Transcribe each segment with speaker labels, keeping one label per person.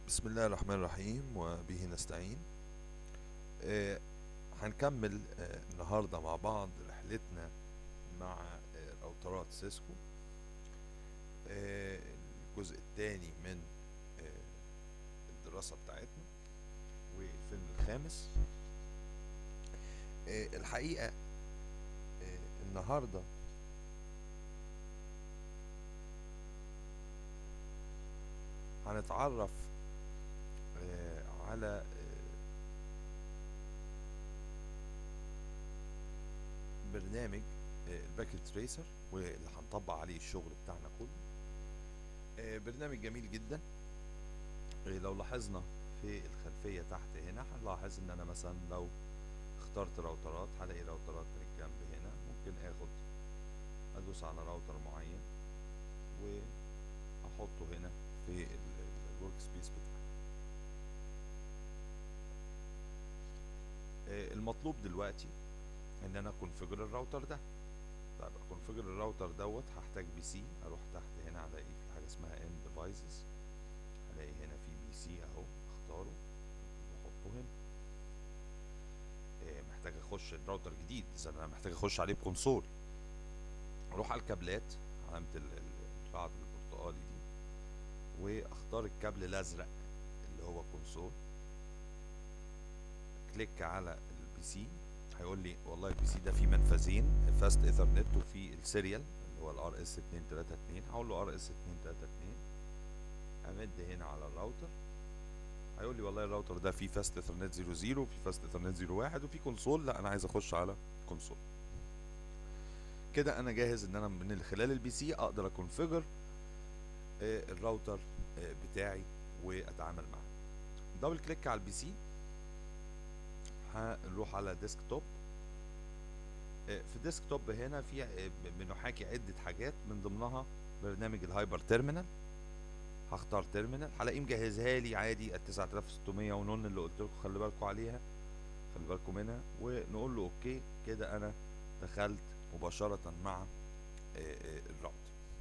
Speaker 1: بسم الله الرحمن الرحيم وبه نستعين آه، هنكمل آه، النهاردة مع بعض رحلتنا مع آه، راوترات سيسكو آه، الجزء الثاني من آه، الدراسة بتاعتنا والفيلم الخامس آه، الحقيقة آه، النهاردة هنتعرف آه، على آه، برنامج آه، الباكيت تريسر واللي هنطبق عليه الشغل بتاعنا كله آه، برنامج جميل جدا آه، لو لاحظنا في الخلفية تحت هنا هنلاحظ ان انا مثلا لو اخترت راوترات هلاقي راوترات من الجنب هنا ممكن اخد ادوس على راوتر معين واحطه هنا في الورك سبيس بتاعي آه، المطلوب دلوقتي ان انا كونفيجر الراوتر ده طيب كونفيجر الراوتر دوت هحتاج بي سي اروح تحت هنا الاقي في حاجه اسمها ان ديفايسز الاقي هنا في بي سي اهو اختاره واحطه هنا آه، محتاج اخش الراوتر جديد اذا انا محتاج اخش عليه بكونسول اروح على الكابلات علامه ال- ال- الرعد البرتقالي دي واختار الكابل الازرق اللي هو كونسول كليك على البي سي هيقول لي والله البي سي ده فيه منفذين فاست ايثرنت وفي السيريال اللي هو الار اس 232 هقول له ار اس 232 امد هنا على الراوتر هيقول لي والله الراوتر ده فيه فاست ايثرنت 00 وفي فاست ايثرنت 01 وفي كونسول لا انا عايز اخش على كونسول كده انا جاهز ان انا من خلال البي سي اقدر اكونفيجر آه، الراوتر آه، بتاعي واتعامل معاه دبل كليك على البي سي هنروح على ديسك توب آه، في ديسك توب هنا في آه، بنحاكي عدة حاجات من ضمنها برنامج الهايبر تيرمينال هختار تيرمينال هلاقيه مجهزها لي عادي ال 9600 ونون اللي قلت لكم خلي بالكم عليها خلي بالكم منها ونقول له اوكي كده انا دخلت مباشرة مع آه، آه، الراوتر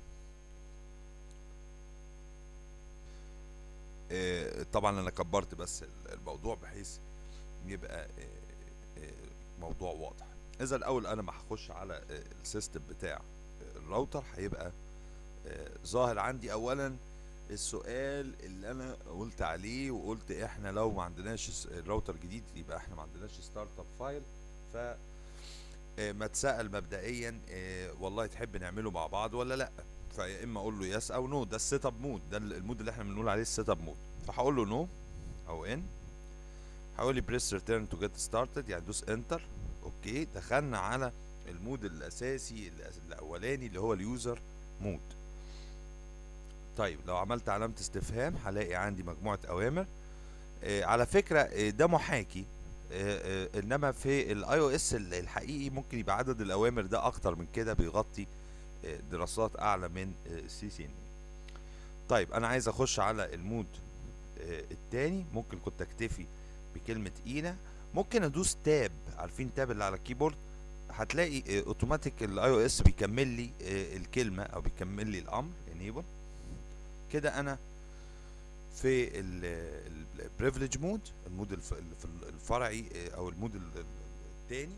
Speaker 1: آه، طبعا انا كبرت بس الموضوع بحيث يبقى آه، آه، موضوع واضح اذا الاول انا ما هخش على آه، السيستم بتاع آه، الراوتر هيبقى آه، ظاهر عندي اولا السؤال اللي انا قلت عليه وقلت احنا لو ما عندناش س- الراوتر جديد يبقى احنا ما عندناش ستارت اب فايل ف آه، ما اتسأل مبدئيا آه، والله تحب نعمله مع بعض ولا لا فيا اما اقول له يس او نو ده السيت اب مود ده المود اللي احنا بنقول عليه السيت اب مود فهقول له نو او ان هقول لي بريس ريتيرن تو جيت ستارتد يعني دوس انتر اوكي دخلنا على المود الاساسي الأس- الاولاني اللي هو اليوزر مود طيب لو عملت علامة استفهام هلاقي عندي مجموعة اوامر آه على فكرة آه ده محاكي آه آه انما في الاي او اس الحقيقي ممكن يبقى عدد الاوامر ده اكتر من كده بيغطي آه دراسات اعلى من السي سي ان طيب انا عايز اخش على المود آه التاني ممكن كنت اكتفي بكلمة اينا ممكن ادوس تاب عارفين تاب اللي على الكيبورد هتلاقي آه، اوتوماتيك الاي او اس بيكمل لي آه، الكلمة او بيكمل لي الامر انيبل كده انا في البريفليج مود المود الف- الف- الفرعي آه، او المود ال- ال- التاني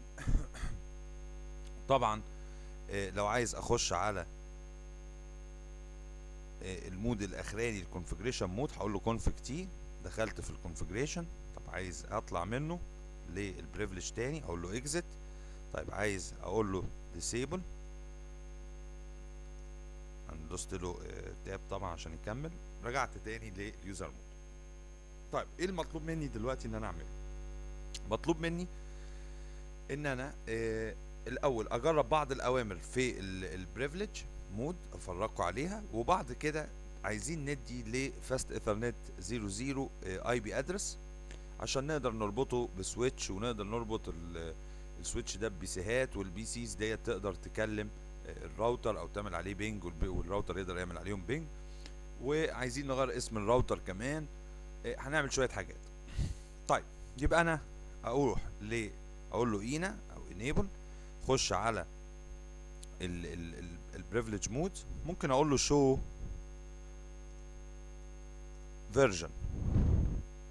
Speaker 1: طبعا آه، لو عايز اخش على آه، المود الاخراني الكونفجريشن مود هقول له config تي دخلت في الكونفجريشن طب عايز اطلع منه للبريفليج تاني اقول له exit طيب عايز اقول له disable انا دوست له تاب طبعا عشان يكمل رجعت تاني لليوزر مود طيب ايه المطلوب مني دلوقتي ان انا اعمله مطلوب مني ان انا آه الاول اجرب بعض الاوامر في البريفليج مود افرجكم عليها وبعد كده عايزين ندي لفاست ايثرنت 00 اي بي ادرس عشان نقدر نربطه بسويتش ونقدر نربط ال- السويتش ده ببيسيهات والبي سيز ديت تقدر تكلم آه، الراوتر او تعمل عليه بينج والب- والراوتر يقدر يعمل عليهم بينج وعايزين نغير اسم الراوتر كمان آه، هنعمل شويه حاجات طيب يبقى انا اروح ل اقول له اينا او انيبل خش على البريفليج مود ممكن اقول له شو فيرجن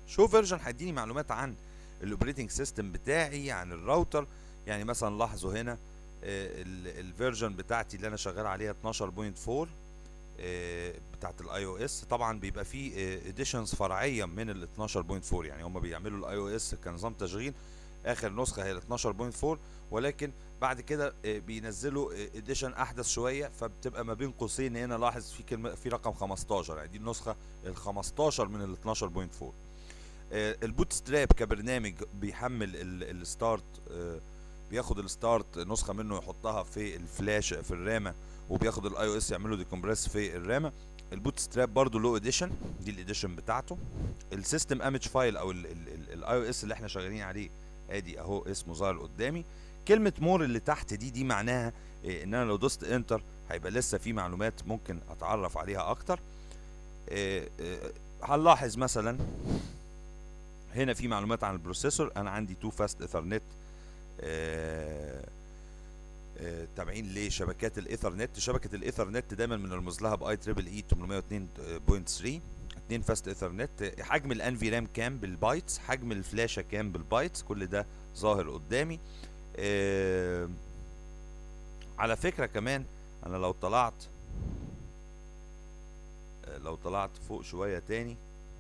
Speaker 1: شو فيرجن هيديني معلومات عن الاوبريتنج سيستم بتاعي عن الراوتر يعني مثلا لاحظوا هنا الفيرجن بتاعتي اللي انا شغال عليها 12.4 آه، بتاعت الاي او اس طبعا بيبقى فيه اديشنز فرعيه من ال 12.4 يعني هم بيعملوا الاي او اس كنظام تشغيل اخر نسخه هي ال 12.4 ولكن بعد كده آه، بينزلوا اديشن احدث شويه فبتبقى ما بين قوسين هنا لاحظ في كلمه في رقم 15 يعني دي النسخه ال 15 من ال 12.4 البوت ستراب كبرنامج بيحمل الستارت بياخد الستارت نسخه منه يحطها في الفلاش في الرامه وبياخد الاي او اس يعمله ديكمبريس في الرامه البوت ستراب برضه له اديشن دي الاديشن بتاعته السيستم ايمج فايل او الاي او اس اللي احنا شغالين عليه ادي اهو اسمه ظاهر قدامي كلمه مور اللي تحت دي دي معناها إيه ان انا لو دوست انتر هيبقى لسه في معلومات ممكن اتعرف عليها اكتر إيه إيه هنلاحظ مثلا هنا في معلومات عن البروسيسور انا عندي تو فاست ايثرنت تابعين لشبكات الايثرنت شبكه الايثرنت دايما بنرمز لها باي تريبل اي 802.3 2 فاست ايثرنت حجم الان في رام كام بالبايتس حجم الفلاشه كام بالبايتس كل ده ظاهر قدامي آه على فكره كمان انا لو طلعت آه لو طلعت فوق شويه تاني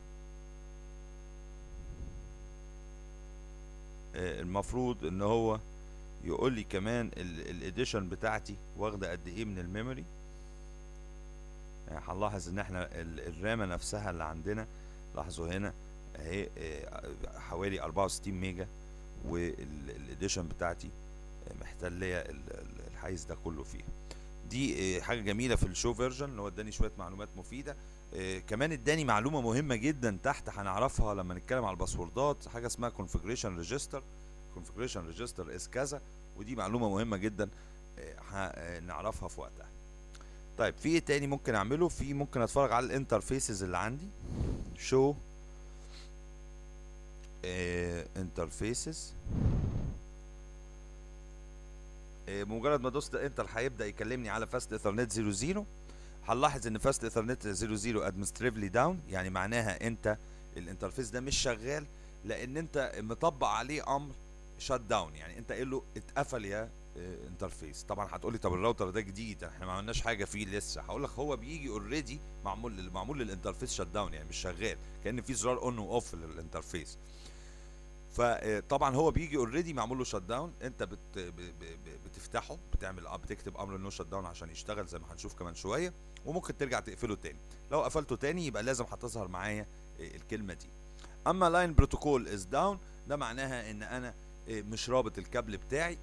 Speaker 1: آه المفروض ان هو يقول لي كمان الاديشن بتاعتي واخده قد ايه من الميموري يعني هنلاحظ ان احنا الرامه نفسها اللي عندنا لاحظوا هنا اهي حوالي 64 ميجا والاديشن بتاعتي محتليه الحيز ده كله فيها دي حاجه جميله في الشو فيرجن اللي هو اداني شويه معلومات مفيده كمان اداني معلومه مهمه جدا تحت هنعرفها لما نتكلم على الباسوردات حاجه اسمها configuration register configuration register اس كذا ودي معلومه مهمه جدا نعرفها في وقتها طيب في ايه تاني ممكن اعمله في ممكن اتفرج على الانترفيسز اللي عندي شو انترفيسز مجرد ما دوست انتر هيبدا يكلمني على فاست ايثرنت 00 هنلاحظ ان فاست ايثرنت 00 ادمنستريفلي داون يعني معناها انت الانترفيس ده مش شغال لان انت مطبق عليه امر شات داون يعني انت قايل له اتقفل يا انترفيس طبعا هتقول لي طب الراوتر ده جديد احنا ما عملناش حاجه فيه لسه هقول لك هو بيجي اوريدي معمول معمول للانترفيس شات داون يعني مش شغال كان في زرار اون واوف للانترفيس فطبعا هو بيجي اوريدي معمول له شات داون انت بت بتفتحه بتعمل بتكتب امر انه شات داون عشان يشتغل زي ما هنشوف كمان شويه وممكن ترجع تقفله تاني لو قفلته تاني يبقى لازم هتظهر معايا الكلمه دي اما لاين بروتوكول از داون ده معناها ان انا مش رابط الكابل بتاعي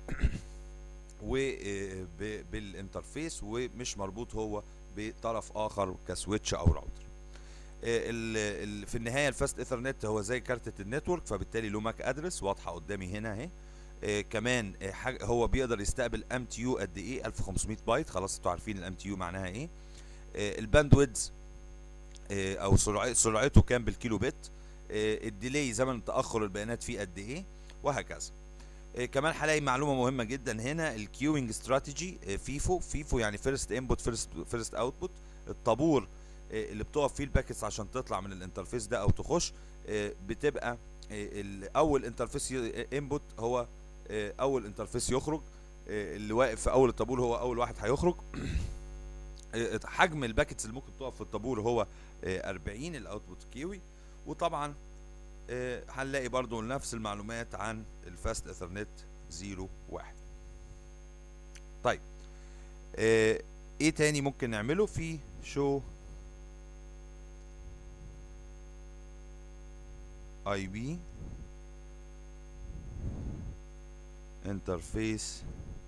Speaker 1: بالانترفيس ومش مربوط هو بطرف اخر كسويتش او راوتر في النهايه الفاست ايثرنت هو زي كارتة النتورك فبالتالي له ماك ادرس واضحه قدامي هنا اهي كمان هو بيقدر يستقبل ام تي يو قد ايه 1500 بايت خلاص انتوا عارفين الام تي يو معناها ايه الباندويدز او سرعته كام بالكيلو بت الديلي زمن تاخر البيانات فيه قد ايه وهكذا إيه كمان هلاقي معلومه مهمه جدا هنا الكيوينج استراتيجي إيه فيفو فيفو يعني فيرست انبوت فيرست فيرست اوتبوت الطابور إيه اللي بتقف فيه الباكتس عشان تطلع من الانترفيس ده او تخش بتبقى اول انترفيس انبوت هو اول انترفيس يخرج اللي واقف في اول الطابور هو اول واحد هيخرج حجم الباكتس اللي ممكن تقف في الطابور هو 40 الاوتبوت كيوي وطبعا هنلاقي برضو نفس المعلومات عن الفاست ايثرنت 01 طيب اه ايه تاني ممكن نعمله في شو اي بي انترفيس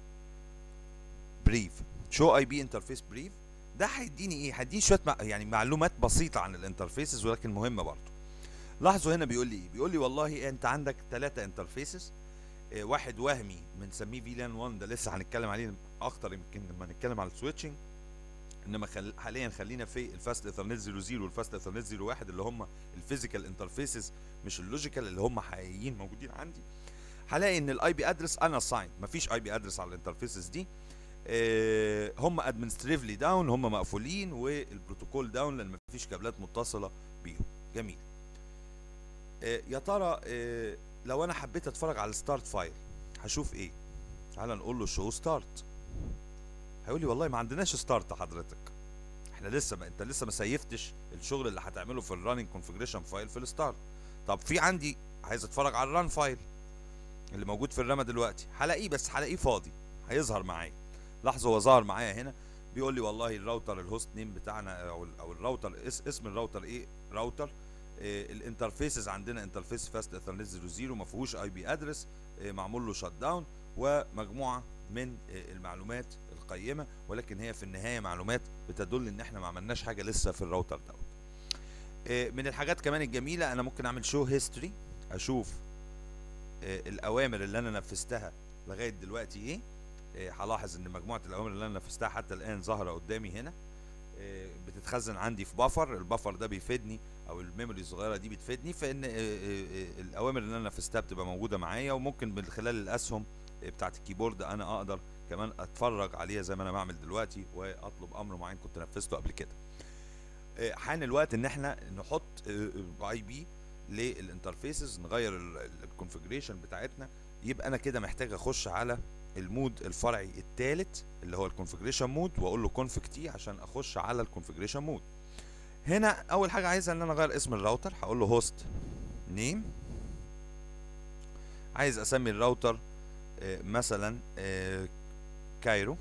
Speaker 1: بريف شو اي بي انترفيس بريف ده هيديني ايه هيديني شويه مع يعني معلومات بسيطه عن الانترفيسز ولكن مهمه برضه لاحظوا هنا بيقول لي ايه بيقول لي والله انت عندك ثلاثة انترفيسز اه واحد وهمي بنسميه فيلان 1 ده لسه هنتكلم عليه اكتر يمكن لما نتكلم على السويتشنج انما خل... حاليا خلينا في الفاست ايثرنت 00 والفاست ايثرنت 01 اللي هم الفيزيكال انترفيسز مش اللوجيكال اللي هم حقيقيين موجودين عندي هلاقي ان الاي بي ادرس انا ساين مفيش اي بي ادرس على الانترفيسز دي اه هم ادمنستريفلي داون هم مقفولين والبروتوكول داون لان مفيش كابلات متصله بيهم جميل آه، يا ترى آه، لو انا حبيت اتفرج على الستارت فايل هشوف ايه تعال نقول له شو ستارت هيقول لي والله ما عندناش ستارت حضرتك احنا لسه ما انت لسه ما سيفتش الشغل اللي هتعمله في الراننج كونفيجريشن فايل في الستارت طب في عندي عايز اتفرج على الران فايل اللي موجود في الرامه دلوقتي هلاقيه بس هلاقيه فاضي هيظهر معايا لاحظوا هو ظهر معايا هنا بيقول لي والله الراوتر الهوست نيم بتاعنا او ال- او الراوتر اس اسم الراوتر ايه راوتر إيه الانترفيسز عندنا انترفيس فاست ايثرنت 00 ما فيهوش اي بي ادرس إيه معمول له شت داون ومجموعه من إيه المعلومات القيمه ولكن هي في النهايه معلومات بتدل ان احنا ما عملناش حاجه لسه في الراوتر دوت إيه من الحاجات كمان الجميله انا ممكن اعمل شو هيستوري اشوف إيه الاوامر اللي انا نفذتها لغايه دلوقتي ايه إيه، هلاحظ ان مجموعه الاوامر اللي انا نفذتها حتى الان ظاهره قدامي هنا إيه، بتتخزن عندي في بفر البفر ده بيفيدني او الميموري الصغيره دي بتفيدني في ان إيه، إيه، إيه، الاوامر اللي انا نفذتها بتبقى موجوده معايا وممكن من خلال الاسهم إيه، بتاعه الكيبورد انا اقدر كمان اتفرج عليها زي ما انا بعمل دلوقتي واطلب امر معين كنت نفذته قبل كده إيه، حان الوقت ان احنا نحط اي بي للانترفيسز نغير الكونفجريشن بتاعتنا يبقى انا كده محتاج اخش على المود الفرعي الثالث اللي هو الكونفجريشن مود واقول له config تي عشان اخش على الكونفجريشن مود هنا اول حاجه عايزها ان انا اغير اسم الراوتر هقول له هوست نيم عايز اسمي الراوتر آه، مثلا آه، كايرو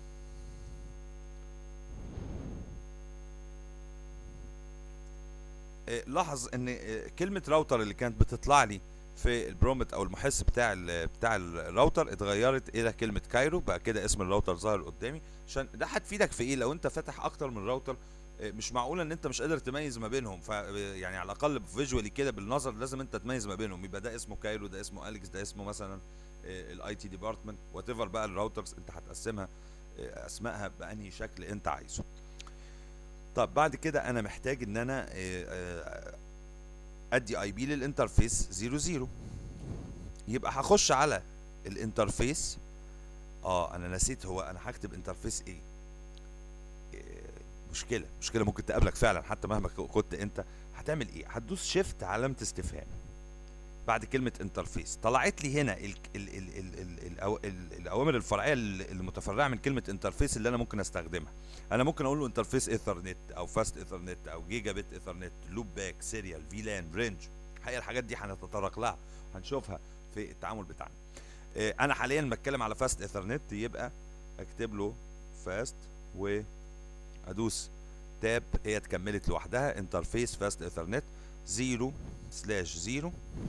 Speaker 1: آه، لاحظ ان آه، كلمه راوتر اللي كانت بتطلع لي في البرومت او المحس بتاع ال بتاع الراوتر اتغيرت الى كلمه كايرو بقى كده اسم الراوتر ظاهر قدامي عشان ده هتفيدك في ايه لو انت فاتح اكتر من راوتر آه، مش معقول ان انت مش قادر تميز ما بينهم ف يعني على الاقل فيجوالي كده بالنظر لازم انت تميز ما بينهم يبقى ده اسمه كايرو ده اسمه اليكس ده اسمه مثلا الاي تي ديبارتمنت وات ايفر بقى الراوترز انت هتقسمها آه، اسمائها بانهي شكل انت عايزه طب بعد كده انا محتاج ان انا آه، آه، ادي اي بي للانترفيس 00 يبقى هخش على الانترفيس اه انا نسيت هو انا هكتب انترفيس ايه إيه، مشكله مشكله ممكن تقابلك فعلا حتى مهما ك- كنت انت هتعمل ايه هتدوس شيفت علامه استفهام بعد كلمه انترفيس طلعت لي هنا ال ال ال ال ال الأو- ال الاوامر الفرعيه ال- المتفرعه من كلمه انترفيس اللي انا ممكن استخدمها انا ممكن اقول له انترفيس ايثرنت او فاست ايثرنت او جيجا بت ايثرنت لوب باك سيريال فيلان رينج الحقيقه الحاجات دي هنتطرق لها هنشوفها في التعامل بتاعنا آه، انا حاليا بتكلم على فاست ايثرنت يبقى اكتب له فاست وادوس تاب هي اتكملت لوحدها انترفيس فاست ايثرنت 0 سلاش 0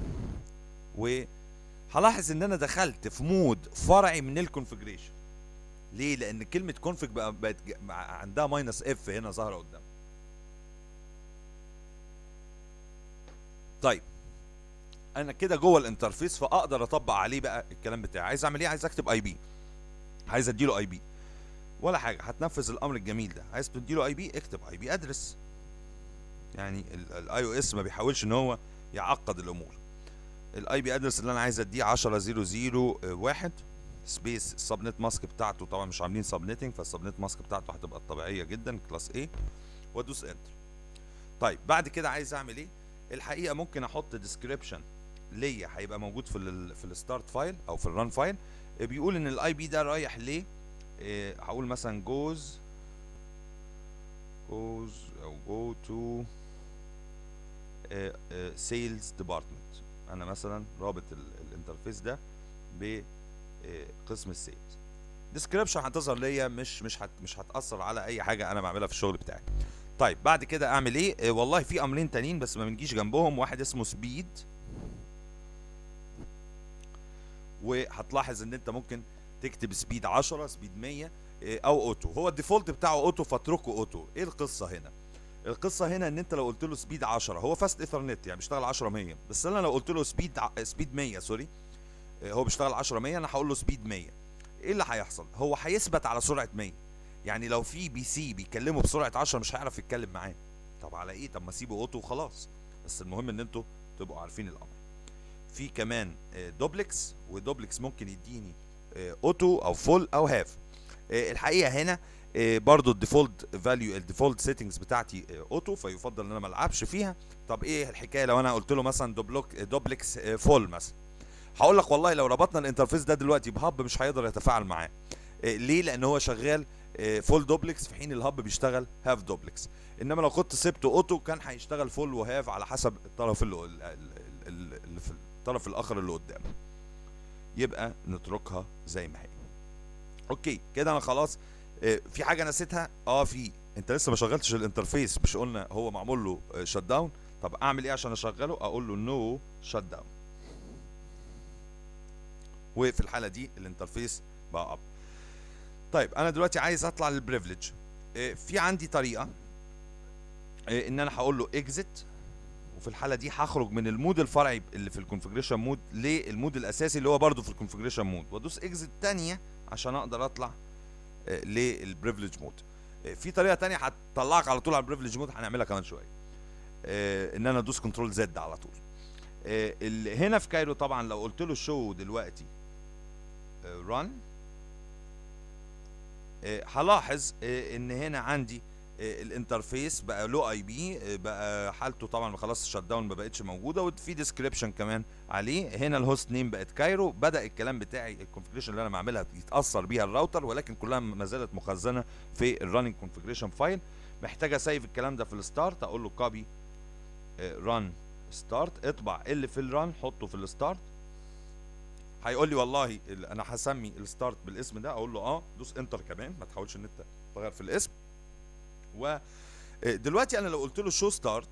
Speaker 1: وهلاحظ ان انا دخلت في مود فرعي من الكونفجريشن ليه لان كلمه كونفج بقى بقت ج- مع- عندها ماينس اف هنا ظاهره قدام طيب انا كده جوه الانترفيس فاقدر اطبق عليه بقى الكلام بتاعي عايز اعمل ايه عايز اكتب اي بي عايز اديله اي بي ولا حاجه هتنفذ الامر الجميل ده عايز تديله اي بي اكتب اي بي ادرس يعني الاي او اس ما بيحاولش ان هو يعقد الامور الاي بي ادرس اللي انا عايز اديه 10001 سبيس السبنت ماسك بتاعته طبعا مش عاملين سبنتنج فالسبنت ماسك بتاعته هتبقى الطبيعيه جدا كلاس A وادوس انتر طيب بعد كده عايز اعمل ايه الحقيقه ممكن احط ديسكريبشن ليا هيبقى موجود في ال في الستارت فايل او في الران فايل بيقول ان الاي بي ده رايح ليه إيه، هقول مثلا جوز جوز او جو تو سيلز ديبارتمنت انا مثلا رابط ال- الانترفيس ده بقسم السيلز ديسكريبشن هتظهر ليا مش مش هت مش هتاثر على اي حاجه انا بعملها في الشغل بتاعي طيب بعد كده اعمل ايه آه، والله في امرين تانيين بس ما بنجيش جنبهم واحد اسمه سبيد وهتلاحظ ان انت ممكن تكتب سبيد 10 سبيد 100 آه، او اوتو هو الديفولت بتاعه اوتو فاتركه اوتو ايه القصه هنا القصه هنا ان انت لو قلت له سبيد 10 هو فاست ايثرنت يعني بيشتغل 10 100 بس انا لو قلت له سبيد ع- سبيد 100 سوري آه، هو بيشتغل 10 100 انا هقول له سبيد 100 ايه اللي هيحصل هو هيثبت على سرعه 100 يعني لو في بي سي بيكلمه بسرعه 10 مش هيعرف يتكلم معاه طب على ايه طب ما اسيبه اوتو وخلاص بس المهم ان انتوا تبقوا عارفين الامر في كمان آه، دوبلكس ودوبلكس ممكن يديني آه، اوتو او فول او هاف آه، الحقيقه هنا آه، برضو الديفولت فاليو الديفولت سيتنجز بتاعتي اوتو فيفضل ان انا ما العبش فيها طب ايه الحكايه لو انا قلت له مثلا دوبلوك دوبلكس فول مثلا هقول لك والله لو ربطنا الانترفيس ده دلوقتي بهاب مش هيقدر يتفاعل معاه آه، ليه لان هو شغال فول دوبلكس في حين الهاب بيشتغل هاف دوبلكس انما لو كنت سبته اوتو كان هيشتغل فول وهاف على حسب الطرف اللي, اللي, اللي في الطرف الاخر اللي قدامه يبقى نتركها زي ما هي اوكي كده انا خلاص آه، في حاجه نسيتها اه في انت لسه ما شغلتش الانترفيس مش قلنا هو معمول له شت داون طب اعمل ايه عشان اشغله اقول له نو شت داون وفي الحاله دي الانترفيس بقى اب طيب انا دلوقتي عايز اطلع للبريفليج آه، في عندي طريقه آه، ان انا هقول له اكزit وفي الحاله دي هخرج من المود الفرعي اللي في الكونفجريشن مود للمود الاساسي اللي هو برده في الكونفجريشن مود وادوس اكزit تانية عشان اقدر اطلع آه، للبريفليج مود آه، في طريقه تانية هتطلعك على طول على البريفليج مود هنعملها كمان شويه آه، ان انا ادوس كنترول زد على طول آه، اللي هنا في كايرو طبعا لو قلت له شو دلوقتي ران هلاحظ آه، ان هنا عندي آه، الانترفيس بقى له اي بي بقى حالته طبعا خلاص الشت داون ما بقتش موجوده وفي ديسكريبشن كمان عليه هنا الهوست نيم بقت كايرو بدا الكلام بتاعي الكونفجريشن اللي انا بعملها يتاثر بيها الراوتر ولكن كلها ما زالت مخزنه في الرننج كونفجريشن فايل محتاج اسيف الكلام ده في الستارت اقول له كوبي ران ستارت اطبع اللي في الران حطه في الستارت هيقول لي والله ال- انا هسمي الستارت بالاسم ده اقول له اه دوس انتر كمان ما تحاولش ان انت تغير في الاسم و آه، دلوقتي انا لو قلت له شو ستارت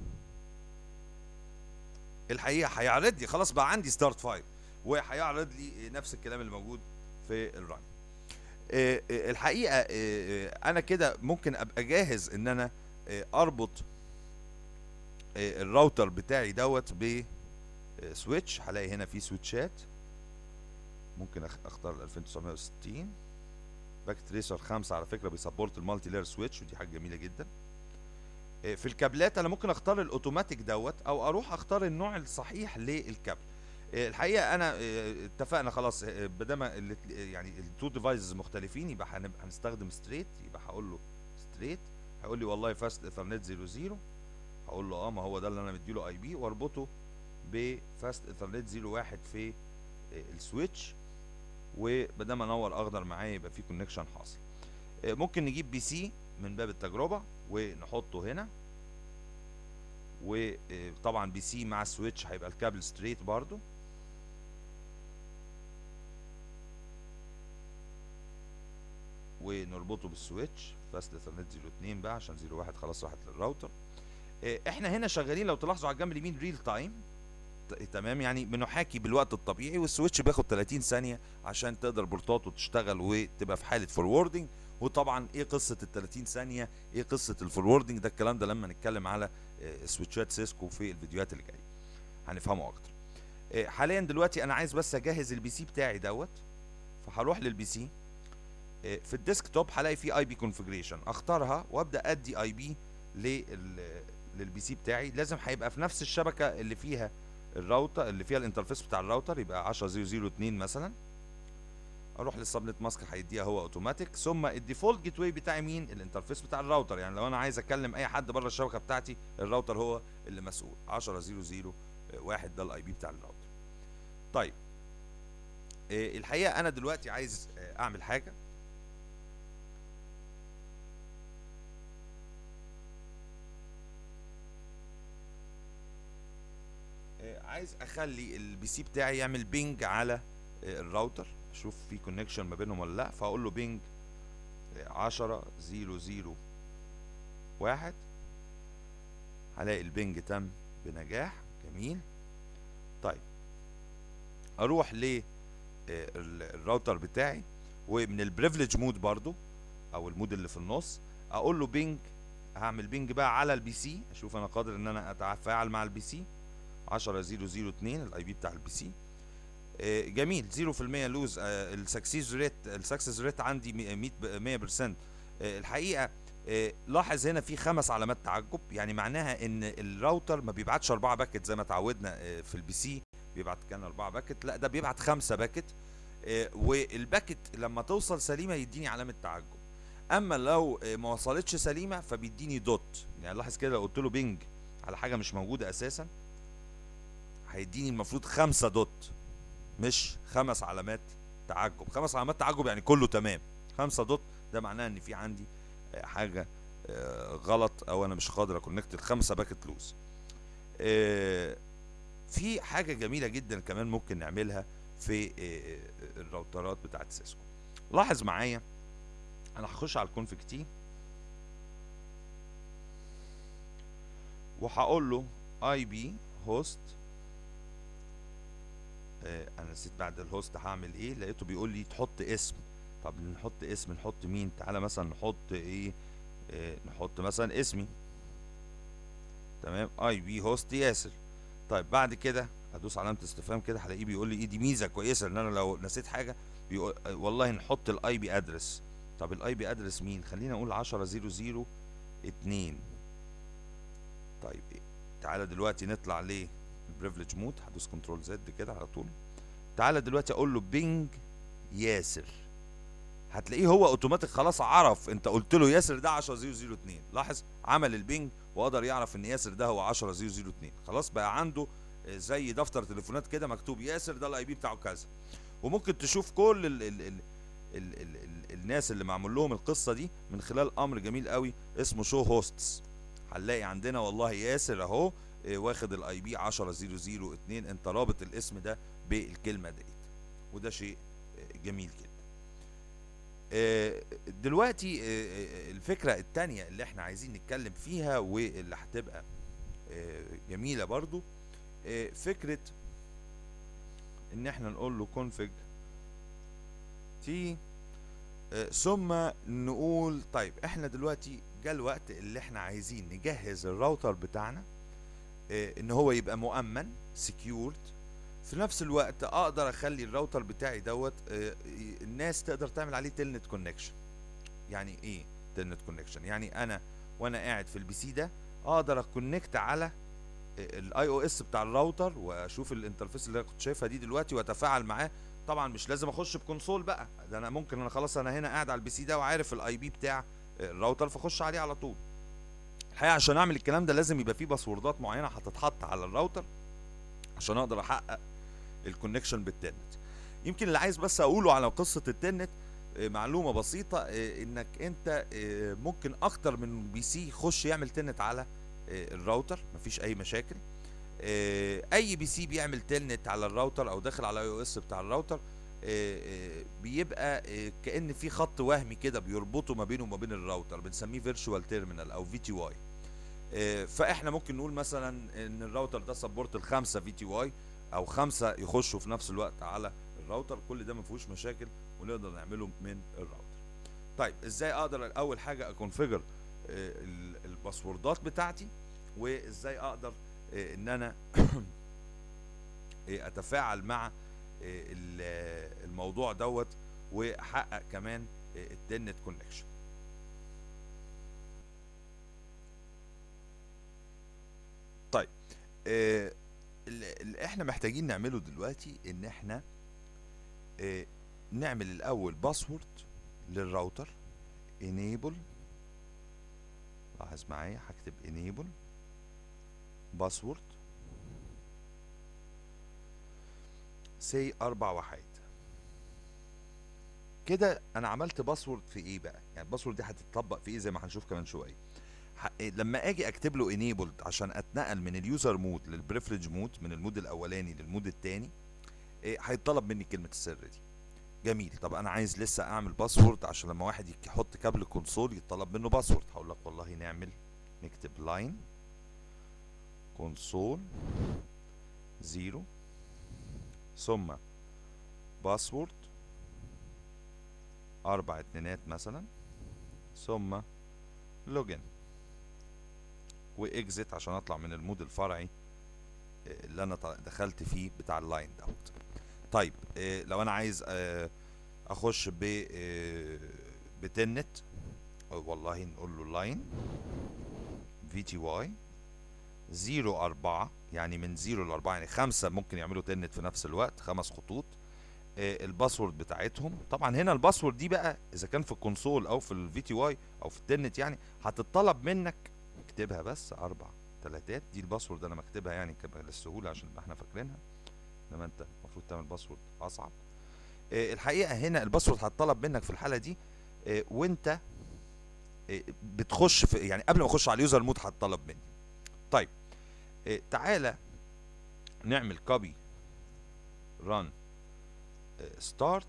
Speaker 1: الحقيقه هيعرض لي خلاص بقى عندي ستارت فايل وهيعرض لي نفس الكلام اللي موجود في الران آه، آه، الحقيقه آه، آه، انا كده ممكن ابقى جاهز ان انا آه، اربط آه، الراوتر بتاعي دوت ب آه، سويتش هلاقي هنا في سويتشات ممكن أخ- اختار ال 2960 باك تريسر 5 على فكره بيسبورت المالتي لاير سويتش ودي حاجه جميله جدا آه، في الكابلات انا ممكن اختار الاوتوماتيك دوت او اروح اختار النوع الصحيح للكابل آه، الحقيقه انا آه، اتفقنا خلاص آه، بدل يعني التو ديفايسز مختلفين يبقى هنبقى هنستخدم ستريت يبقى هقول له ستريت هيقول لي والله فاست ايثرنت 00 هقول له اه ما هو ده اللي انا مديله اي بي واربطه بفاست ايثرنت 01 في آه، السويتش وبدل ما انور اخضر معايا يبقى في كونكشن حاصل آه، ممكن نجيب بي سي من باب التجربه ونحطه هنا وطبعا بي سي مع السويتش هيبقى الكابل ستريت برضو ونربطه بالسويتش فاست ايثرنت 02 بقى عشان 01 خلاص راحت للراوتر آه، احنا هنا شغالين لو تلاحظوا على الجنب اليمين ريل تايم تمام يعني بنحاكي بالوقت الطبيعي والسويتش بياخد 30 ثانيه عشان تقدر بورتاته تشتغل وتبقى في حاله فوروردنج وطبعا ايه قصه ال 30 ثانيه ايه قصه الفوروردنج ده الكلام ده لما نتكلم على آه، سويتشات سيسكو في الفيديوهات اللي جايه هنفهمه اكتر آه، حاليا دلوقتي انا عايز بس اجهز البي سي بتاعي دوت فهروح للبي سي آه، في الديسك توب هلاقي فيه اي بي كونفجريشن اختارها وابدا ادي اي بي للبي سي بتاعي لازم هيبقى في نفس الشبكه اللي فيها الراوتر اللي فيها الانترفيس بتاع الراوتر يبقى 10002 مثلا اروح للسبنت ماسك هيديها هو اوتوماتيك ثم الديفولت جيت واي بتاعي مين الانترفيس بتاع الراوتر يعني لو انا عايز اكلم اي حد بره الشبكه بتاعتي الراوتر هو اللي مسؤول 10001 ده الاي بي بتاع الراوتر طيب آه، الحقيقه انا دلوقتي عايز آه، اعمل حاجه آه، عايز اخلي البي سي بتاعي يعمل بينج على آه، الراوتر اشوف في كونكشن ما بينهم ولا لا فاقول له بينج 10 0 0 1 هلاقي البينج تم بنجاح جميل طيب اروح ل آه، ال- الراوتر بتاعي ومن البريفليج مود برضو او المود اللي في النص اقول له بينج هعمل بينج بقى على البي سي اشوف انا قادر ان انا اتفاعل مع البي سي 10002 الاي بي بتاع البي سي آه، جميل 0% لوز السكسيس ريت السكسس ريت عندي 100 ب- 100% آه، الحقيقه آه، لاحظ هنا في خمس علامات تعجب يعني معناها ان الراوتر ما بيبعتش 4 باكت زي ما اتعودنا آه، في البي سي بيبعت كان 4 باكت لا ده بيبعت 5 باكت آه، والباكت لما توصل سليمه يديني علامه تعجب اما لو آه، ما وصلتش سليمه فبيديني دوت يعني لاحظ كده لو قلت له بينج على حاجه مش موجوده اساسا هيديني المفروض خمسة دوت مش خمس علامات تعجب خمس علامات تعجب يعني كله تمام خمسة دوت ده معناه ان في عندي آه، حاجه آه، غلط او انا مش قادر اكونكت الخمسه باكت لوز آه، في حاجه جميله جدا كمان ممكن نعملها في آه، آه، الراوترات بتاعت سيسكو لاحظ معايا انا هخش على الكونفيج تي وهقول له اي بي هوست انا نسيت بعد الهوست هعمل ايه لقيته بيقول لي تحط اسم طب نحط اسم نحط مين تعالى مثلا نحط ايه آه، نحط مثلا اسمي تمام اي بي هوست ياسر طيب بعد كده هدوس علامه استفهام كده هلاقيه بيقول لي ايه دي ميزه كويسه ان انا لو نسيت حاجه بيقول آه، والله نحط الاي بي ادرس طب الاي بي ادرس مين خلينا نقول 10 2 طيب إيه؟ تعالى دلوقتي نطلع للبريفليج مود هدوس كنترول زد كده على طول تعالى دلوقتي اقول له بينج ياسر هتلاقيه هو اوتوماتيك خلاص عرف انت قلت له ياسر ده 10002 لاحظ عمل البينج وقدر يعرف ان ياسر ده هو 10002 خلاص بقى عنده آه، زي دفتر تليفونات كده مكتوب ياسر ده الاي بي بتاعه كذا وممكن تشوف كل ال ال ال ال ال ال الناس اللي معمول لهم القصه دي من خلال امر جميل قوي اسمه شو هوستس هنلاقي عندنا والله ياسر اهو آه، واخد الاي بي 10002 انت رابط الاسم ده بالكلمه ديت وده شيء آه، جميل جدا آه، دلوقتي آه، آه، الفكرة التانية اللي احنا عايزين نتكلم فيها واللي هتبقى آه، جميلة برضو آه، فكرة ان احنا نقول له config تي ثم نقول طيب احنا دلوقتي جاء الوقت اللي احنا عايزين نجهز الراوتر بتاعنا آه، ان هو يبقى مؤمن secured في نفس الوقت اقدر اخلي الراوتر بتاعي دوت آه، ي- الناس تقدر تعمل عليه تلنت كونكشن يعني ايه تلنت كونكشن يعني انا وانا قاعد في البي سي ده اقدر اكونكت على الاي او اس بتاع الراوتر واشوف الانترفيس اللي انا كنت شايفها دي دلوقتي واتفاعل معاه طبعا مش لازم اخش بكونسول بقى ده انا ممكن انا خلاص انا هنا قاعد على البي سي ده وعارف الاي بي بتاع الراوتر فاخش عليه على طول الحقيقه عشان اعمل الكلام ده لازم يبقى فيه باسوردات معينه هتتحط على الراوتر عشان اقدر احقق الكونكشن بالتنت يمكن اللي عايز بس اقوله على قصه التنت آه، معلومه بسيطه آه، انك انت آه، ممكن اكتر من بي سي يخش يعمل تنت على آه، الراوتر مفيش اي مشاكل آه، اي بي سي بيعمل تلنت على الراوتر او داخل على اي او اس بتاع الراوتر آه، آه، بيبقى آه، كان في خط وهمي كده بيربطه ما بينه وما بين الراوتر بنسميه فيرتشوال تيرمينال او في تي واي فاحنا ممكن نقول مثلا ان الراوتر ده سبورت الخمسه في تي واي او خمسه يخشوا في نفس الوقت على الراوتر كل ده ما فيهوش مشاكل ونقدر نعمله من الراوتر طيب ازاي اقدر اول حاجه اكونفيجر الباسوردات بتاعتي وازاي اقدر آه، ان انا آه، اتفاعل مع آه، ال- آه، الموضوع دوت واحقق كمان آه، التنت كونكشن طيب آه، اللي اللي احنا محتاجين نعمله دلوقتي ان احنا آه، نعمل الاول باسورد للراوتر enable لاحظ معايا هكتب enable باسورد سي اربع وحيد كده انا عملت باسورد في ايه بقى يعني الباسورد دي هتتطبق في ايه زي ما هنشوف كمان شويه ح- إيه، لما اجي اكتب له enabled عشان اتنقل من اليوزر مود للبريفليج مود من المود الاولاني للمود الثاني هيطلب مني كلمه السر دي جميل طب انا عايز لسه اعمل باسورد عشان لما واحد يك- يحط كابل كونسول يطلب منه باسورد هقول لك والله نعمل نكتب لاين كونسول زيرو ثم باسورد اربع اتنينات مثلا ثم لوجن واكزit عشان اطلع من المود الفرعي آه، اللي انا طل- دخلت فيه بتاع اللاين دوت طيب آه، لو انا عايز آه، اخش ب آه، بتنت آه، والله نقول له لاين في تي واي زيرو أربعة يعني من زيرو لأربعة يعني خمسة ممكن يعملوا تنت في نفس الوقت خمس خطوط آه، الباسورد بتاعتهم طبعا هنا الباسورد دي بقى اذا كان في الكونسول او في الفي تي واي او في التنت يعني هتطلب منك اكتبها بس اربع تلاتات دي الباسورد انا مكتبها يعني كده للسهوله عشان نبقى احنا فاكرينها انما انت المفروض تعمل باسورد اصعب آه، الحقيقه هنا الباسورد هتطلب منك في الحاله دي آه، وانت آه، بتخش في يعني قبل ما اخش على اليوزر مود هتطلب مني طيب آه، تعالى نعمل كوبي ران ستارت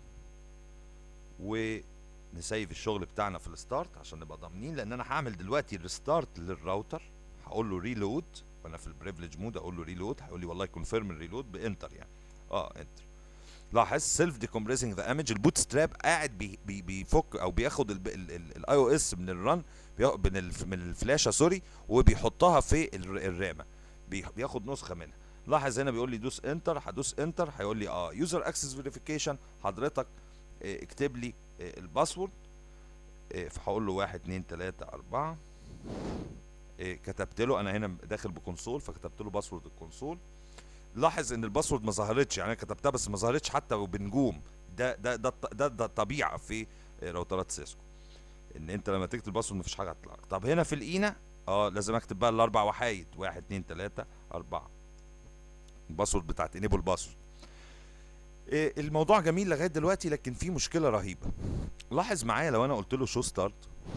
Speaker 1: ونسيف الشغل بتاعنا في الستارت عشان نبقى ضامنين لان انا هعمل دلوقتي ريستارت للراوتر هقول له ريلود وانا في البريفليج مود اقول له ريلود هيقول لي والله كونفيرم الريلود بانتر يعني اه انتر لاحظ سيلف ديكومبريسنج ذا ايمج البوت ستراب قاعد بي بي بيفك او بياخد الاي او اس من الرن بياخد- من الف- من الفلاشه سوري وبيحطها في الر- الرامه بي- بياخد نسخه منها لاحظ هنا بيقول لي دوس انتر هدوس انتر هيقول لي اه يوزر اكسس فيريفيكيشن حضرتك آه، اكتب لي آه، الباسورد آه، فهقول له واحد اتنين تلاته اربعه آه، كتبت له انا هنا داخل بكونسول فكتبت له باسورد الكونسول لاحظ ان الباسورد ما ظهرتش يعني انا كتبتها بس ما ظهرتش حتى وبنجوم ده ده ده ده, ده طبيعه في آه، راوترات سيسكو ان انت لما تكتب الباسورد مفيش حاجه هتطلع لك. طب هنا في الاينا اه لازم اكتب بقى الاربع وحايد واحد اتنين تلاته اربعه الباسورد بتاعت انيبل باسورد إيه الموضوع جميل لغايه دلوقتي لكن في مشكله رهيبه لاحظ معايا لو انا قلت له شو ستارت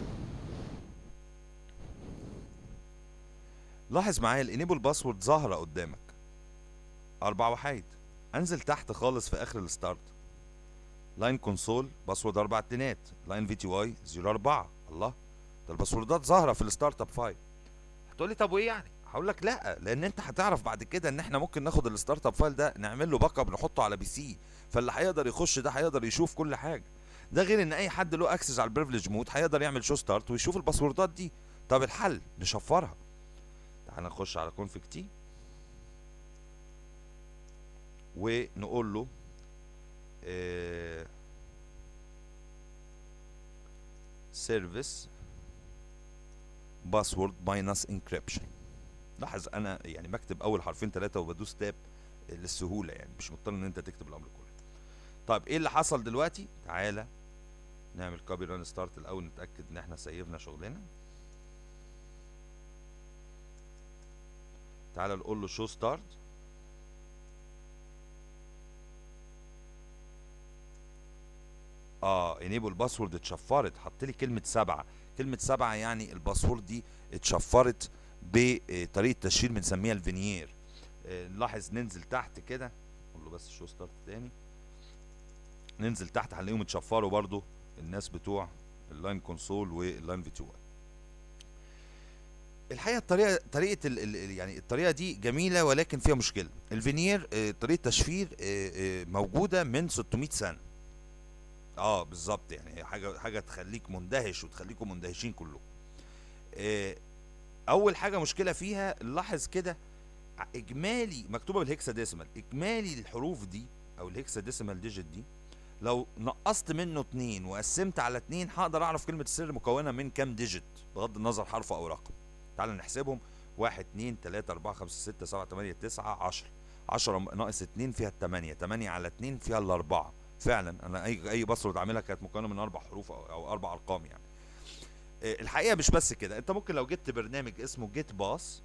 Speaker 1: لاحظ معايا الانيبل باسورد ظاهره قدامك اربع وحايد انزل تحت خالص في اخر الستارت لاين كونسول باسورد اربع اتنينات لاين في تي واي 04 الله ده الباسوردات ظاهره في الستارت اب فايل هتقولي طب وايه يعني هقول لك لا لان انت هتعرف بعد كده ان احنا ممكن ناخد الستارت اب فايل ده نعمل له باك اب نحطه على بي سي فاللي هيقدر يخش ده هيقدر يشوف كل حاجه ده غير ان اي حد له اكسس على البريفليج مود هيقدر يعمل شو ستارت ويشوف الباسوردات دي طب الحل نشفرها تعال نخش على كونفيج تي ونقول له سيرفيس باسورد ماينس انكريبشن لاحظ انا يعني بكتب اول حرفين ثلاثه وبدوس تاب للسهوله يعني مش مضطر ان انت تكتب الامر كله طيب ايه اللي حصل دلوقتي تعالى نعمل كوبي ران ستارت الاول نتاكد ان احنا سيفنا شغلنا تعالى نقول له شو ستارت اه انيبل باسورد اتشفرت حط لي كلمه سبعه كلمه سبعه يعني الباسورد دي اتشفرت بطريقه تشفير بنسميها الفينير آه، نلاحظ ننزل تحت كده نقول له بس شو ستارت تاني ننزل تحت هنلاقيهم اتشفروا برضو الناس بتوع اللاين كونسول واللاين في 2 الحقيقه الطريقه طريقه ال ال يعني الطريقه دي جميله ولكن فيها مشكله الفينير آه، طريقه تشفير آه، آه، موجوده من 600 سنه اه بالظبط يعني هي حاجه حاجه تخليك مندهش وتخليكم مندهشين كلكم آه، اول حاجه مشكله فيها لاحظ كده ع- اجمالي مكتوبه بالهكسا ديسيمال اجمالي الحروف دي او الهكسا ديسيمال ديجيت دي لو نقصت منه اتنين وقسمت على اتنين هقدر اعرف كلمه السر مكونه من كام ديجيت بغض النظر حرف او رقم تعال نحسبهم واحد اتنين تلاتة اربعة خمسة ستة سبعة تمانية تسعة عشرة عشرة ناقص اتنين فيها التمانية تمانية على اتنين فيها الاربعة فعلا انا اي اي باسورد عاملها كانت مكونه من اربع حروف او, أو اربع ارقام يعني آه، الحقيقه مش بس كده انت ممكن لو جبت برنامج اسمه جيت باس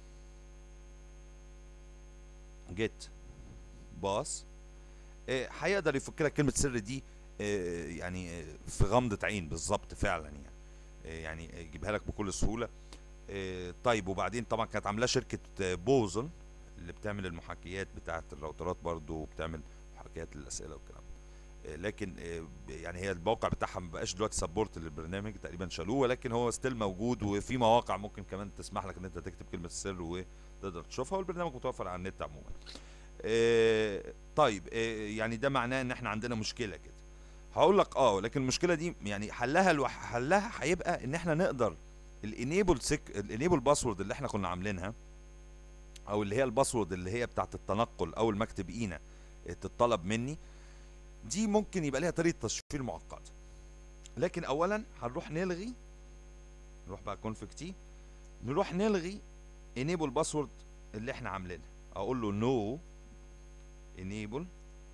Speaker 1: جيت باس آه، هيقدر يفك لك كلمه سر دي آه، يعني آه، في غمضه عين بالظبط فعلا يعني آه، يعني يجيبها لك بكل سهوله آه، طيب وبعدين طبعا كانت عاملاه شركه آه، بوزن اللي بتعمل المحاكيات بتاعه الراوترات برضو وبتعمل محاكيات للاسئله والكلام ده. آه، لكن آه، ب- يعني هي الموقع بتاعها ما بقاش دلوقتي سبورت للبرنامج تقريبا شالوه ولكن هو ستيل موجود وفي مواقع ممكن كمان تسمح لك ان انت تكتب كلمه السر وتقدر تشوفها والبرنامج متوفر على النت عموما آه، طيب آه، يعني ده معناه ان احنا عندنا مشكله كده هقول لك اه لكن المشكله دي يعني حلها الوح... حلها هيبقى ان احنا نقدر الانيبل سيك الانيبل باسورد اللي احنا كنا عاملينها او اللي هي الباسورد اللي هي بتاعت التنقل او المكتب اينا آه، تتطلب مني دي ممكن يبقى ليها طريقه تشفير معقده لكن اولا هنروح نلغي نروح بقى كونفيج تي نروح نلغي انيبل باسورد اللي احنا عاملينها اقول له نو انيبل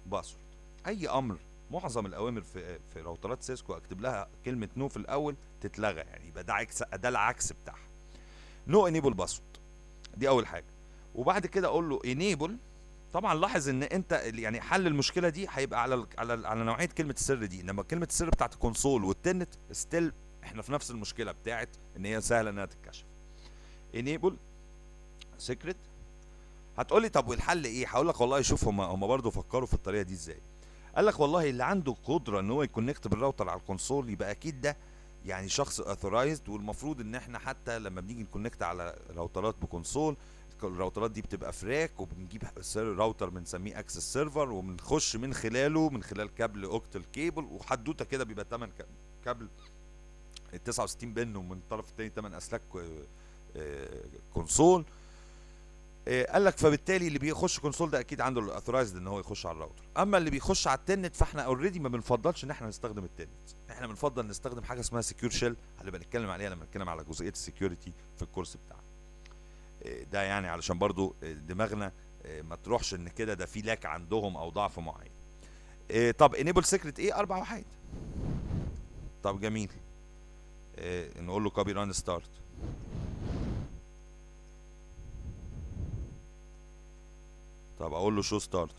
Speaker 1: باسورد اي امر معظم الاوامر في في راوترات سيسكو اكتب لها كلمه نو في الاول تتلغى يعني يبقى ده عكس ده العكس بتاعها نو انيبل باسورد دي اول حاجه وبعد كده اقول له انيبل طبعا لاحظ ان انت يعني حل المشكله دي هيبقى على ال على ال على نوعيه كلمه السر دي انما كلمه السر بتاعت الكونسول والتنت ستيل احنا في نفس المشكله بتاعت ان هي سهله انها تتكشف انيبل سيكريت هتقول لي طب والحل ايه هقول لك والله شوف هم هم برضه فكروا في الطريقه دي ازاي قال لك والله اللي عنده قدره ان هو يكونكت بالراوتر على الكونسول يبقى اكيد ده يعني شخص اثورايزد والمفروض ان احنا حتى لما بنيجي نكونكت على راوترات بكونسول الراوترات دي بتبقى فراك وبنجيب راوتر بنسميه اكسس سيرفر وبنخش من خلاله من خلال كابل اوكتل كيبل وحدوته كده بيبقى 8 كابل 69 بن ومن الطرف الثاني 8 اسلاك كونسول قال لك فبالتالي اللي بيخش كونسول ده اكيد عنده الاثورايزد ان هو يخش على الراوتر اما اللي بيخش على التنت فاحنا اوريدي ما بنفضلش ان احنا نستخدم التنت احنا بنفضل نستخدم حاجه اسمها سكيور شيل هنبقى نتكلم عليها لما نتكلم على جزئيه السكيورتي في الكورس بتاعنا ده يعني علشان برضو دماغنا ما تروحش ان كده ده في لاك عندهم او ضعف معين طب انيبل سيكريت ايه اربع وحيد طب جميل نقول له كوبي ران ستارت طب اقول له شو ستارت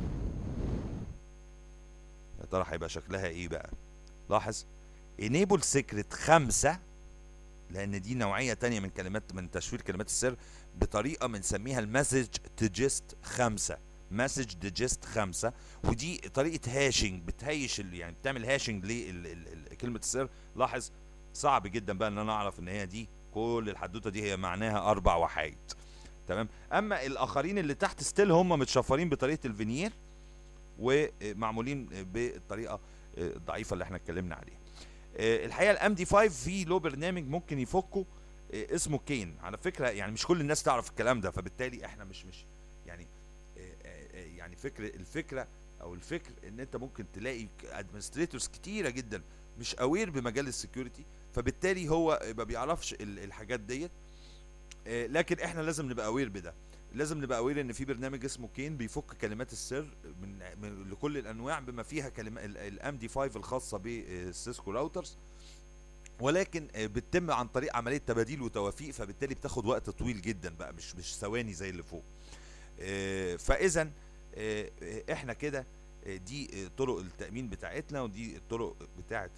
Speaker 1: يا ترى هيبقى شكلها ايه بقى لاحظ انيبل سيكريت خمسة لان دي نوعية تانية من كلمات من تشفير كلمات السر بطريقة بنسميها المسج ديجست خمسة مسج ديجست خمسة ودي طريقة هاشنج بتهيش يعني بتعمل هاشنج لكلمة السر لاحظ صعب جدا بقى ان انا اعرف ان هي دي كل الحدوتة دي هي معناها اربع وحايد تمام اما الاخرين اللي تحت ستيل هم متشفرين بطريقه الفينير ومعمولين بالطريقه الضعيفه اللي احنا اتكلمنا عليها الحقيقه الام دي 5 في له برنامج ممكن يفكه اسمه كين على فكره يعني مش كل الناس تعرف الكلام ده فبالتالي احنا مش مش يعني يعني فكر الفكره او الفكر ان انت ممكن تلاقي ادمنستريتورز كتيره جدا مش اوير بمجال السكيورتي فبالتالي هو ما بيعرفش الحاجات ديت لكن احنا لازم نبقى اوير بده لازم نبقى اوير ان في برنامج اسمه كين بيفك كلمات السر من, من لكل الانواع بما فيها كلمه الام دي 5 الخاصه بالسيسكو راوترز ولكن بتتم عن طريق عمليه تباديل وتوافيق فبالتالي بتاخد وقت طويل جدا بقى مش مش ثواني زي اللي فوق فاذا احنا كده دي طرق التامين بتاعتنا ودي الطرق بتاعه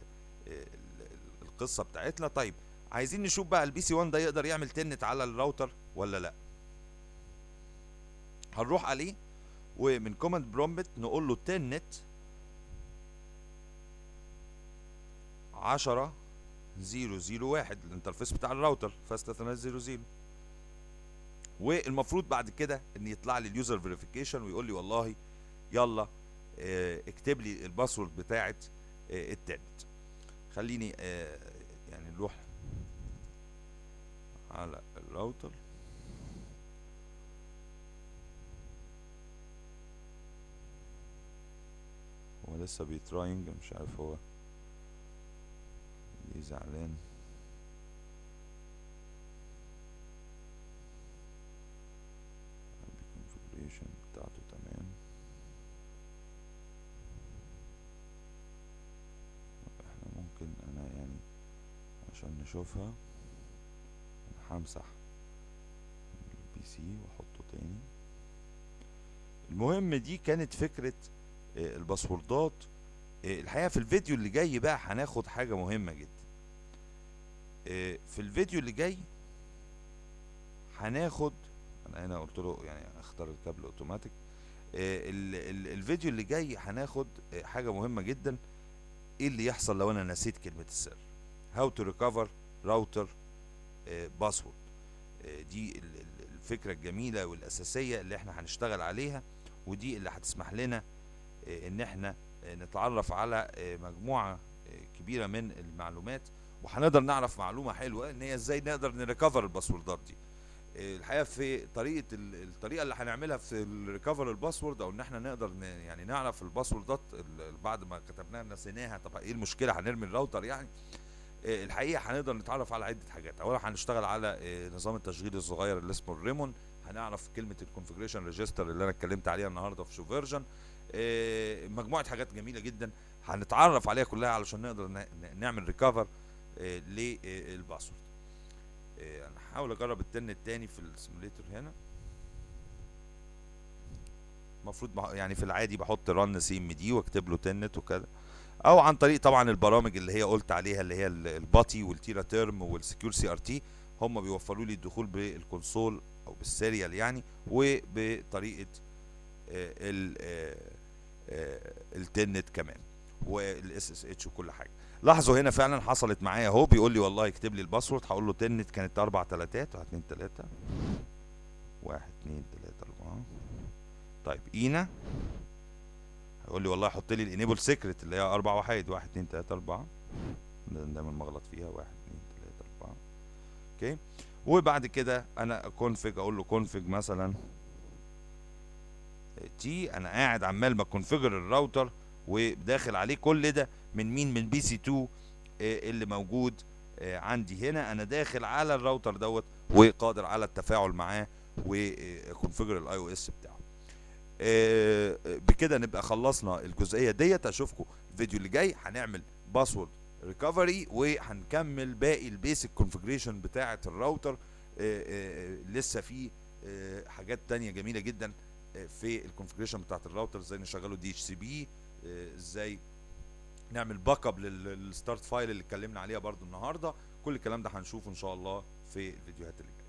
Speaker 1: القصه بتاعتنا طيب عايزين نشوف بقى البي سي 1 ده يقدر يعمل تنت على الراوتر ولا لا هنروح عليه ومن كوماند برومبت نقول له تنت 10 001 الانترفيس بتاع الراوتر فاست 300 والمفروض بعد كده ان يطلع لي اليوزر فيريفيكيشن ويقول لي والله يلا اه اكتب لي الباسورد بتاعه اه التنت خليني اه يعني نروح على الراوتر هو لسه بيتراينج مش عارف هو ليه زعلان الكونفيجريشن بتاعته تمام احنا ممكن انا يعني عشان نشوفها انا همسح البي سي واحطه تاني المهم دي كانت فكرة الباسوردات الحقيقة في الفيديو اللي جاي بقى هناخد حاجة مهمة جدا في الفيديو اللي جاي هناخد انا هنا قلت له يعني اختار الكابل اوتوماتيك الفيديو اللي جاي هناخد حاجة مهمة جدا ايه اللي يحصل لو انا نسيت كلمة السر how to recover router باسورد دي الفكرة الجميلة والأساسية اللي احنا هنشتغل عليها ودي اللي هتسمح لنا ان احنا نتعرف على مجموعة كبيرة من المعلومات وهنقدر نعرف معلومة حلوة ان هي ازاي نقدر نريكفر الباسوردات دي الحقيقة في طريقة الطريقة اللي هنعملها في الريكفر الباسورد او ان احنا نقدر يعني نعرف الباسوردات بعد ما كتبناها نسيناها طب ايه المشكلة هنرمي الراوتر يعني الحقيقه هنقدر نتعرف على عده حاجات اولا هنشتغل على نظام التشغيل الصغير اللي اسمه الريمون هنعرف كلمه الكونفجريشن ريجستر اللي انا اتكلمت عليها النهارده في شو فيرجن آه، مجموعه حاجات جميله جدا هنتعرف عليها كلها علشان نقدر ن- ن- نعمل ريكفر للباسورد آه، انا هحاول اجرب التن التاني في السيموليتور هنا المفروض بح- يعني في العادي بحط رن سي ام دي واكتب له تنت وكده او عن طريق طبعا البرامج اللي هي قلت عليها اللي هي ال- الباتي والتيرا تيرم والسكيور سي ار تي هم بيوفروا لي الدخول بالكونسول او بالسيريال يعني وبطريقه آه، ال آه، آه، التنت كمان والاس اس اتش وكل حاجه لاحظوا هنا فعلا حصلت معايا اهو بيقول لي والله اكتب لي الباسورد هقول له تنت كانت اربع تلاتات واحد اتنين تلاته واحد اتنين تلاته اربعه طيب اينا هيقول لي والله حط لي الانيبل سيكريت اللي هي اربع وحيد واحد اتنين تلاته اربعه ده- دايما مغلط فيها واحد اتنين تلاته اربعه اوكي وبعد كده انا كونفج اقول له كونفج مثلا تي انا قاعد عمال بكونفجر الراوتر وداخل عليه كل ده من مين من بي سي 2 آه، اللي موجود آه، عندي هنا انا داخل على الراوتر دوت وقادر على التفاعل معاه وكونفجر الاي او اس بتاعه آه، بكده نبقى خلصنا الجزئيه ديت اشوفكم الفيديو اللي جاي هنعمل باسورد ريكفري وهنكمل باقي البيسك كونفجريشن بتاعه الراوتر آه، آه، لسه في آه، حاجات تانية جميله جدا آه، في الكونفجريشن بتاعت الراوتر ازاي نشغله دي اتش سي بي ازاي نعمل باك اب للستارت فايل اللي اتكلمنا عليها برضو النهارده كل الكلام ده هنشوفه ان شاء الله في الفيديوهات اللي جايه